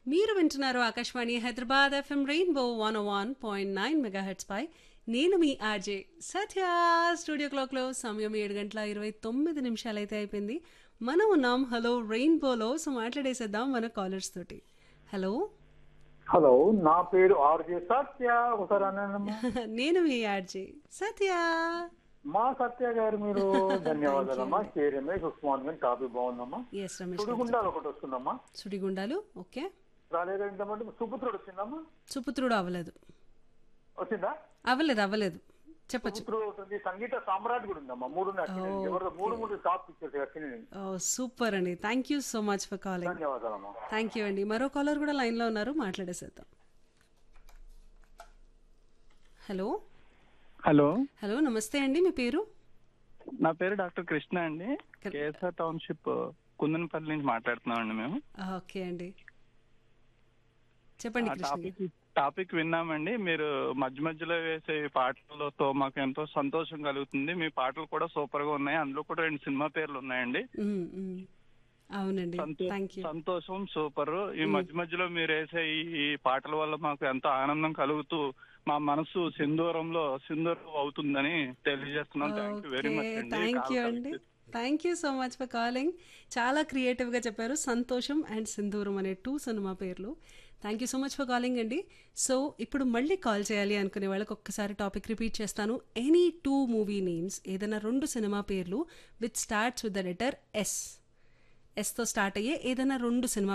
మీరు వింటున్నారు Akashvani Hyderabad FM rainbow one one point nine megahertz పై నేను మీ ఆర్జే సత్య స్టూడియో క్లాక్లో సమయం ఏడు గంటల ఇరవై తొమ్మిది నిమిషాలు అయితే అయిపోయింది మనం ఉన్నాం హలో రెయిన్బోలో సో మాట్లాడేసేద్దాం మన కాలర్స్ తోటి హలో హలో నా పేరు ఆర్జే సత్య ఒకసారి అన్నానమ్మా నేను మీ ఆర్జే సత్య మా సత్య గారు మీరు ధన్యవాదాలమ్మా కే రమేష్ ఉస్మాన్ గారి టాపిక్ బాగుందమ్మా ఎస్ రమేష్ గారు. సుడిగుండాలు ఒకటి వస్తుందమ్మా సుడిగుండాలు ఓకే రాలేదా ఇంతమంది సుపుత్రుడు వచ్చిందమ్మా సుపుత్రుడు అవ్వలేదు వచ్చిందా అవ్వలేదు అవ్వలేదు చెప్పొచ్చు సుపుత్రుడు ఉంటుంది సంగీత సామ్రాట్ కూడా ఉందమ్మా మూడు ఎవరు మూడు మూడు టాప్ పిక్చర్స్ వచ్చినాయి సూపర్ అండి thank you so much for calling ధన్యవాదాలమ్మా థ్యాంక్ యూ అండి మరో కాలర్ కూడా లైన్లో ఉన్నారు మాట్లాడేసేద్దాం హలో హలో హలో నమస్తే అండి మీ పేరు నా పేరు డాక్టర్ కృష్ణ అండి కేఎస్ఆర్ టౌన్షిప్ కుందనపల్లి నుంచి మాట్లాడుతున్నాం అండి మేము ఓకే అండి చెప్పండి ఆ కృష్ణ గారు. టాపిక్ టాపిక్ విన్నామండి మీరు మధ్య మధ్యలో వేసే ఈ పాటలతో మాకు ఎంతో సంతోషం కలుగుతుంది మీ పాటలు కూడా సూపర్ గా ఉన్నాయి అందులో కూడా రెండు సినిమా పేర్లు ఉన్నాయండి మ్మ్, మ్మ్. అవునండి సంతో- థ్యాంక్ యూ సంతోషం సూపర్ ఈ మధ్య మధ్యలో మీరు వేసే ఈ- ఈ పాటల వల్ల మాకు ఎంతో ఆనందం కలుగుతూ మా మనసు సింధూరంలో సింధూరం అవుతుందని తెలియజేస్తున్నాం థ్యాంక్ యూ వెరీ మచ్ అండి థ్యాంక్ యూ కాల్ అండి కలిసి. Thank you so much for calling చాలా క్రియేటివ్గా చెప్పారు సంతోషం అండ్ సింధూరం అనే టూ సినిమా పేర్లు thank you so much for calling అండి సో ఇప్పుడు మళ్ళీ కాల్ చేయాలి అనుకునే వాళ్ళకి ఒక్కసారి టాపిక్ రిపీట్ చేస్తాను ఎనీ టూ మూవీ నేమ్స్ ఏదైనా రెండు సినిమా పేర్లు with starts with the letter S ఎస్తో స్టార్ట్ అయ్యే ఏదైనా రెండు సినిమా